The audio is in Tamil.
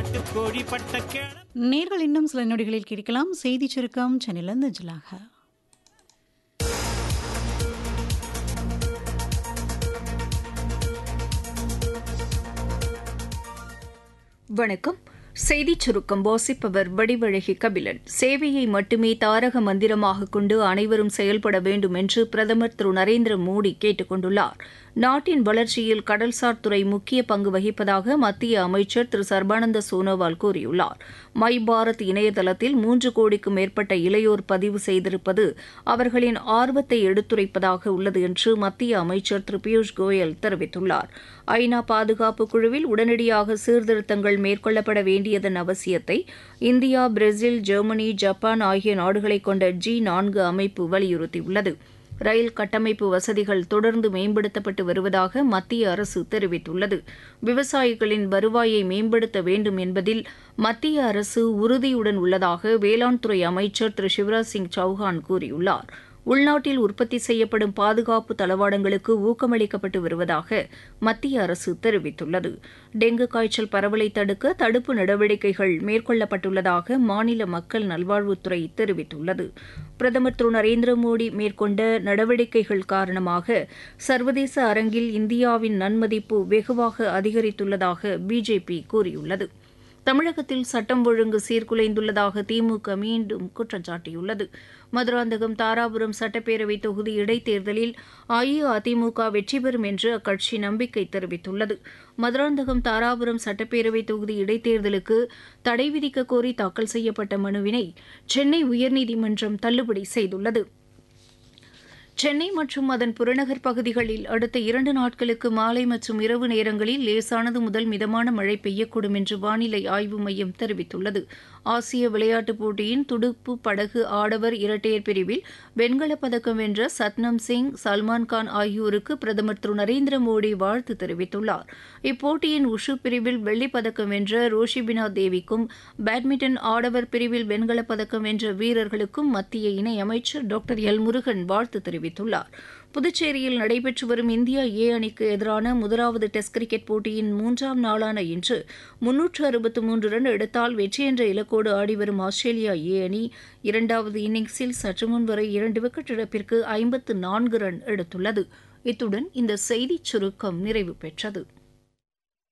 நாட்டுக்கோழி பட்ட கேள நேர்கள் இன்னும் சில நொடிகளில் கேட்கலாம் செய்தி சுருக்கம் சென்னையிலிருந்து அஞ்சலாக வணக்கம் செய்திச் சுருக்கம் வாசிப்பவர் வடிவழகி கபிலன் சேவையை மட்டுமே தாரக மந்திரமாக கொண்டு அனைவரும் செயல்பட வேண்டும் என்று பிரதமர் திரு நரேந்திர மோடி கேட்டுக் கொண்டுள்ளார் நாட்டின் வளர்ச்சியில் கடல்சார் துறை முக்கிய பங்கு வகிப்பதாக மத்திய அமைச்சர் திரு சர்பானந்த சோனோவால் கூறியுள்ளார் மை பாரத் இணையதளத்தில் மூன்று கோடிக்கும் மேற்பட்ட இளையோர் பதிவு செய்திருப்பது அவர்களின் ஆர்வத்தை எடுத்துரைப்பதாக உள்ளது என்று மத்திய அமைச்சர் திரு பியூஷ் கோயல் தெரிவித்துள்ளார் ஐநா பாதுகாப்பு குழுவில் உடனடியாக சீர்திருத்தங்கள் மேற்கொள்ளப்பட வேண்டியதன் அவசியத்தை இந்தியா பிரேசில் ஜெர்மனி ஜப்பான் ஆகிய நாடுகளைக் கொண்ட ஜி நான்கு அமைப்பு வலியுறுத்தியுள்ளது ரயில் கட்டமைப்பு வசதிகள் தொடர்ந்து மேம்படுத்தப்பட்டு வருவதாக மத்திய அரசு தெரிவித்துள்ளது விவசாயிகளின் வருவாயை மேம்படுத்த வேண்டும் என்பதில் மத்திய அரசு உறுதியுடன் உள்ளதாக வேளாண் துறை அமைச்சர் திரு சிவராஜ் சிங் சௌஹான் கூறியுள்ளார் உள்நாட்டில் உற்பத்தி செய்யப்படும் பாதுகாப்பு தளவாடங்களுக்கு ஊக்கமளிக்கப்பட்டு வருவதாக மத்திய அரசு தெரிவித்துள்ளது டெங்கு காய்ச்சல் பரவலை தடுக்க தடுப்பு நடவடிக்கைகள் மேற்கொள்ளப்பட்டுள்ளதாக மாநில மக்கள் நல்வாழ்வுத்துறை தெரிவித்துள்ளது பிரதமர் திரு நரேந்திர மோடி மேற்கொண்ட நடவடிக்கைகள் காரணமாக சர்வதேச அரங்கில் இந்தியாவின் நன்மதிப்பு வெகுவாக அதிகரித்துள்ளதாக பிஜேபி கூறியுள்ளது தமிழகத்தில் சட்டம் ஒழுங்கு சீர்குலைந்துள்ளதாக திமுக மீண்டும் குற்றம் சாட்டியுள்ளது மதுராந்தகம் தாராபுரம் சட்டப்பேரவை தொகுதி இடைத்தேர்தலில் அஇஅதிமுக வெற்றி பெறும் என்று அக்கட்சி நம்பிக்கை தெரிவித்துள்ளது மதுராந்தகம் தாராபுரம் சட்டப்பேரவை தொகுதி இடைத்தேர்தலுக்கு தடை விதிக்க கோரி தாக்கல் செய்யப்பட்ட மனுவினை சென்னை உயர்நீதிமன்றம் தள்ளுபடி செய்துள்ளது சென்னை மற்றும் அதன் புறநகர் பகுதிகளில் அடுத்த இரண்டு நாட்களுக்கு மாலை மற்றும் இரவு நேரங்களில் லேசானது முதல் மிதமான மழை பெய்யக்கூடும் என்று வானிலை ஆய்வு மையம் தெரிவித்துள்ளது ஆசிய விளையாட்டுப் போட்டியின் துடுப்பு படகு ஆடவர் இரட்டையர் பிரிவில் வெண்கலப் பதக்கம் வென்ற சத்னம் சிங் சல்மான்கான் ஆகியோருக்கு பிரதமர் திரு நரேந்திர மோடி வாழ்த்து தெரிவித்துள்ளார் இப்போட்டியின் உஷு பிரிவில் வெள்ளிப் பதக்கம் வென்ற ரோஷிபினா தேவிக்கும் பேட்மிண்டன் ஆடவர் பிரிவில் வெண்கலப் பதக்கம் வென்ற வீரர்களுக்கும் மத்திய இணையமைச்சர் டாக்டர் எல் முருகன் வாழ்த்து தெரிவித்தார் தெரிவித்துள்ளார் புதுச்சேரியில் நடைபெற்று வரும் இந்தியா ஏ அணிக்கு எதிரான முதலாவது டெஸ்ட் கிரிக்கெட் போட்டியின் மூன்றாம் நாளான இன்று முன்னூற்று அறுபத்து மூன்று ரன் எடுத்தால் வெற்றி என்ற இலக்கோடு ஆடிவரும் ஆஸ்திரேலியா ஏ அணி இரண்டாவது இன்னிங்ஸில் சற்று முன் வரை இரண்டு விக்கெட் இழப்பிற்கு ஐம்பத்து நான்கு ரன் எடுத்துள்ளது இத்துடன் இந்த செய்திச் சுருக்கம் நிறைவு பெற்றது